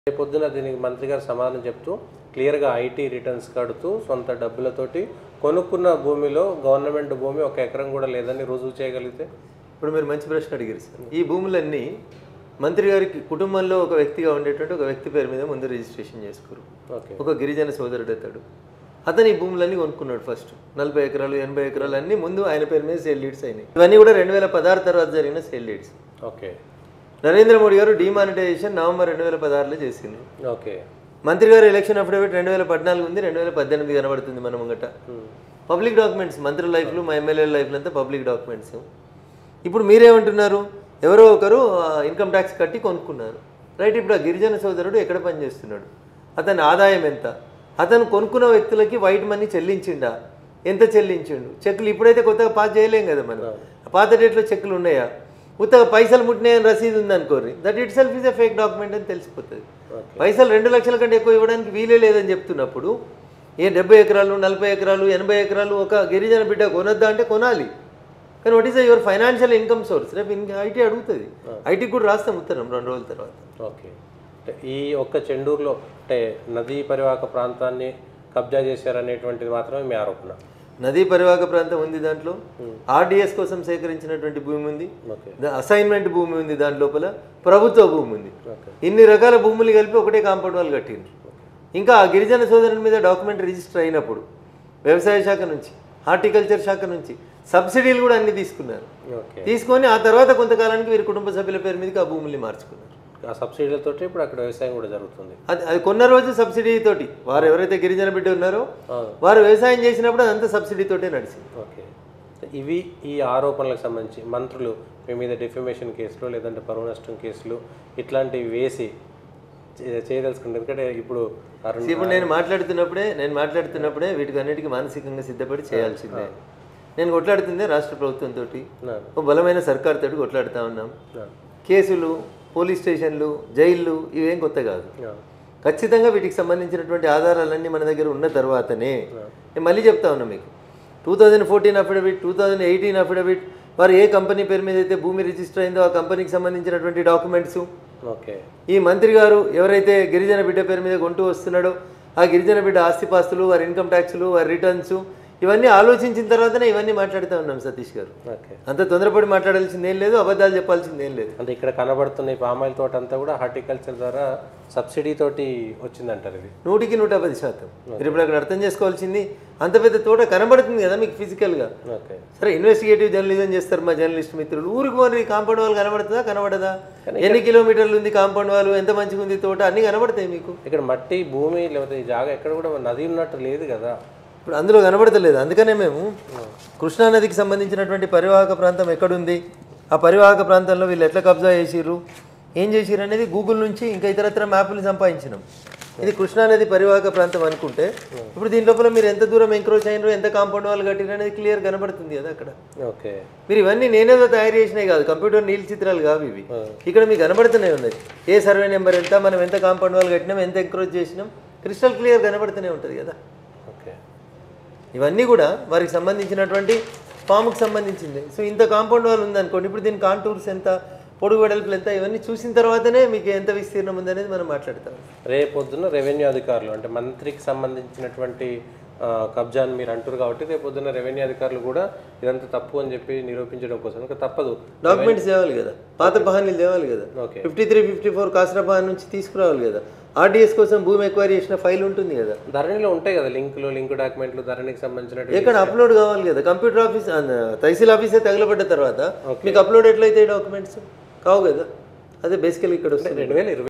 రేపొద్దున దీనికి మంత్రి గారు సమాధానం చెప్తూ క్లియర్గా ఐటీ రిటర్న్స్ కడుతూ సొంత డబ్బులతోటి కొనుక్కున్న భూమిలో గవర్నమెంట్ భూమి ఒక ఎకరం కూడా లేదని రుజువు చేయగలిగితే ఇప్పుడు మీరు మంచి ప్రశ్న అడిగారు సార్ ఈ భూములన్నీ మంత్రి గారికి కుటుంబంలో ఒక వ్యక్తిగా ఉండేటువంటి ఒక వ్యక్తి పేరు మీద ముందు రిజిస్ట్రేషన్ చేసుకోరు ఓకే ఒక గిరిజన సోదరుడు అతడు అతను ఈ భూములన్నీ కొనుక్కున్నాడు ఫస్ట్ నలభై ఎకరాలు ఎనభై ఎకరాలు అన్నీ ముందు ఆయన పేరు మీద సేల్ లీడ్స్ అయినాయి ఇవన్నీ కూడా రెండు వేల పదహారు తర్వాత జరిగిన sale leads okay Narendra Modi garu demonetisation November రెండు వేల పదహారులో చేసింది ఓకే మంత్రి గారు ఎలక్షన్ అఫిడవిట్ రెండు వేల పద్నాలుగు ఉంది రెండు వేల పద్దెనిమిది కనబడుతుంది మన ముంగట పబ్లిక్ డాక్యుమెంట్స్ మంత్రి లైఫ్లు మా ఎమ్మెల్యే లైఫ్లు అంతా పబ్లిక్ డాక్యుమెంట్స్ ఇప్పుడు మీరేమంటున్నారు ఎవరో ఒకరు ఇన్కమ్ ట్యాక్స్ కట్టి కొనుక్కున్నారు రైట్ ఇప్పుడు ఆ గిరిజన సోదరుడు ఎక్కడ పనిచేస్తున్నాడు అతని ఆదాయం ఎంత అతను కొనుక్కున్న వ్యక్తులకి వైట్ మనీ చెల్లించిండా ఎంత చెల్లించిండు చెక్కులు ఇప్పుడైతే కొత్తగా పాస్ చేయలేం కదా మనం పాత డేట్లో చెక్కులు ఉన్నాయా ఉత్తగా పైసలు ముట్టినాయని రసీదు ఉందనుకోర్రి that itself is a fake document అని తెలిసిపోతుంది పైసలు రెండు లక్షల కంటే ఎక్కువ ఇవ్వడానికి వీలే లేదని చెప్తున్నప్పుడు ఏ డెబ్బై ఎకరాలు నలభై ఎకరాలు ఎనభై ఎకరాలు ఒక గిరిజన బిడ్డ కొనొద్దా అంటే కొనాలి కానీ what is your financial income source రేపు ఇంకా ఐటీ అడుగుతుంది ఐటీకి కూడా రాస్తాం ఉత్తరం రెండు రోజుల తర్వాత ఓకే అంటే ఈ ఒక్క చెండూరులో అంటే నదీ పరివాహక ప్రాంతాన్ని కబ్జా చేశారనేటువంటిది మాత్రమే మీ ఆరోపణ నదీ పరివాహక ప్రాంతం ఉంది దాంట్లో ఆర్డీఎస్ కోసం సేకరించినటువంటి భూమి ఉంది ఓకే అసైన్మెంట్ భూమి ఉంది దాని లోపల ప్రభుత్వ భూమి ఉంది ఓకే ఇన్ని రకాల భూములు కలిపి ఒకటే కాంపౌండ్ వాళ్ళు కట్టింది ఇంకా ఆ గిరిజన సోదరుని మీద డాక్యుమెంట్ రిజిస్టర్ అయినప్పుడు వ్యవసాయ శాఖ నుంచి హార్టికల్చర్ శాఖ నుంచి సబ్సిడీలు కూడా అన్ని తీసుకున్నారు ఓకే తీసుకొని ఆ తర్వాత కొంతకాలానికి వీరి కుటుంబ సభ్యుల పేరు మీదకి ఆ భూముల్ని మార్చుకున్నారు ఆ సబ్సిడీలతోటి ఇప్పుడు అక్కడ వ్యవసాయం కూడా జరుగుతుంది అది అది కొన్న రోజు సబ్సిడీ తోటి వారు ఎవరైతే గిరిజన బిడ్డ ఉన్నారో అవును. వారు వ్యవసాయం చేసినప్పుడు అదంతా సబ్సిడీతోటే నడిచింది ఓకే ఇవి ఈ ఆరోపణలకు సంబంధించి మంత్రులు మీ మీద డిఫమేషన్ కేసులు లేదంటే పరువు నష్టం కేసులు ఇట్లాంటివి వేసి చే- చేయదలుచుకుంటారు ఎందుకంటే ఇప్పుడు ఆ రెండు- ఇప్పుడు నేను మాట్లాడుతున్నప్పుడే నేను మాట్లాడుతున్నప్పుడే వీటికి అన్నిటికీ మానసికంగా సిద్ధపడి చేయాల్సిందే నేను కొట్లాడుతుందే రాష్ట్ర ప్రభుత్వంతో నా- ఒక బలమైన సర్కార్ తోటి కొట్లాడుతూ ఉన్నాం నా- కేసులు పోలీస్ స్టేషన్లు జైళ్ళు ఇవేం కొత్త కాదు నా- ఖచ్చితంగా వీటికి సంబంధించినటువంటి ఆధారాలన్నీ మన దగ్గర ఉన్న తర్వాతనే నేను మళ్ళీ చెప్తా ఉన్నా మీకు two thousand fourteen affidavit two thousand eighteen affidavit వారు ఏ కంపెనీ పేరు మీద అయితే భూమి రిజిస్టర్ అయిందో ఆ కంపెనీకి సంబంధించినటువంటి డాక్యుమెంట్స్ ఓకే ఈ మంత్రి గారు ఎవరైతే గిరిజన బిడ్డ పేరు మీద కొంటూ వస్తున్నాడో ఆ గిరిజన బిడ్డ ఆస్తిపాస్తులు వారి ఇన్కమ్ ట్యాక్స్లు వారి రిటర్న్స్ ఇవన్నీ ఆలోచించిన తర్వాతనే ఇవన్నీ మాట్లాడుతూ ఉన్నాం సతీష్ గారు ఓకే అంత తొందరపడి మాట్లాడాల్సింది ఏం లేదు అబద్ధాలు చెప్పాల్సింది ఏం లేదు అంటే ఇక్కడ కనబడుతున్న ఈ పామాయిల్ తోట అంతా కూడా హార్టికల్చర్ ద్వారా సబ్సిడీ తోటి వచ్చిందంటారు ఇది నూటికి నూట పది శాతం మీరు ఇప్పుడు అక్కడ అర్థం చేసుకోవాల్సింది అంత పెద్ద తోట కనబడుతుంది కదా మీకు ఫిజికల్గా ఓకే సరే ఇన్వెస్టిగేటివ్ జర్నలిజం చేస్తారు మా జర్నలిస్ట్ మిత్రులు ఊరికి మరి కాంపౌండ్ వాళ్ళు కనబడుతుందా కనబడదా ఎన్ని కిలోమీటర్లు ఉంది కాంపౌండ్ వాళ్ళు ఎంత మంచిగా ఉంది తోట అన్ని కనబడతాయి మీకు ఇక్కడ మట్టి భూమి లేకపోతే ఈ జాగా ఎక్కడ కూడా నది ఉన్నట్టు లేదు కదా ఇప్పుడు అందులో కనబడతలేదు అందుకనే మేము కృష్ణా నదికి సంబంధించినటువంటి పరివాహక ప్రాంతం ఎక్కడుంది ఆ పరివాహక ప్రాంతంలో వీళ్ళు ఎట్లా కబ్జా చేసిర్రు ఏం చేసిర్రు అనేది గూగుల్ నుంచి ఇంకా ఇతరత్ర మ్యాప్లు సంపాదించినాం ఇది కృష్ణా నది పరివాహక ప్రాంతం అనుకుంటే ఇప్పుడు దీని లోపల మీరు ఎంత దూరం ఎంక్రోచ్ అయినరు ఎంత కాంపౌండ్ వాళ్ళు కట్టిరు అనేది క్లియర్ కనబడుతుంది కదా అక్కడ ఓకే మీరు ఇవన్నీ నేనేదో తయారు చేసినాయి కాదు కంప్యూటర్ నీళ్ళ చిత్రాలు కావు ఇవి ఇక్కడ మీకు కనబడుతూనే ఉన్నాయి ఏ సర్వే నెంబర్ ఎంత మనం ఎంత కాంపౌండ్ వాళ్ళు కట్టినాం ఎంత ఎంక్రోచ్ చేసినాం క్రిస్టల్ క్లియర్ కనబడుతూనే ఉంటుంది కదా ఓకే ఇవన్నీ కూడా వారికి సంబంధించినటువంటి ఫామ్కి సంబంధించింది సో ఇంత కాంపౌండ్ వాల్ ఉందనుకోండి ఇప్పుడు దీని కాంటూర్స్ ఎంత పొడుగు వెడల్పులు ఎంత ఇవన్నీ చూసిన తర్వాతనే మీకు ఎంత విస్తీర్ణం ఉందనేది మనం మాట్లాడతాం రేపొద్దున రెవెన్యూ అధికారులు అంటే మంత్రికి సంబంధించినటువంటి ఆ, కబ్జాని మీరు అంటారు కాబట్టి రేపొద్దున రెవెన్యూ అధికారులు కూడా ఇదంతా తప్పు అని చెప్పి నిరూపించడం కోసం ఇంకా తప్పదు డాక్యుమెంట్స్ తేవాలి కదా పాత పహానీలు తేవాలి కదా okay fifty three fifty four కాసరా పహాన్ నుంచి తీసుకురావాలి కదా ఆర్డీఎస్ కోసం భూమి ఎక్వైరీ చేసిన ఫైల్ ఉంటుంది కదా ధరణిలో ఉంటాయి కదా లింకులు లింక్ డాక్యుమెంట్లు ధరణికి సంబంధించినటువంటి ఎక్కడ అప్లోడ్ కావాలి కదా కంప్యూటర్ ఆఫీస్ ఆ, తహసీల్ ఆఫీసే తగలబడ్డ తర్వాత మీకు అప్లోడ్ ఎట్లయితే డాక్యుమెంట్స్ కావు కదా అదే బేసికల్ ఇక్కడ వస్తుంది రెండు వేల ఇరవై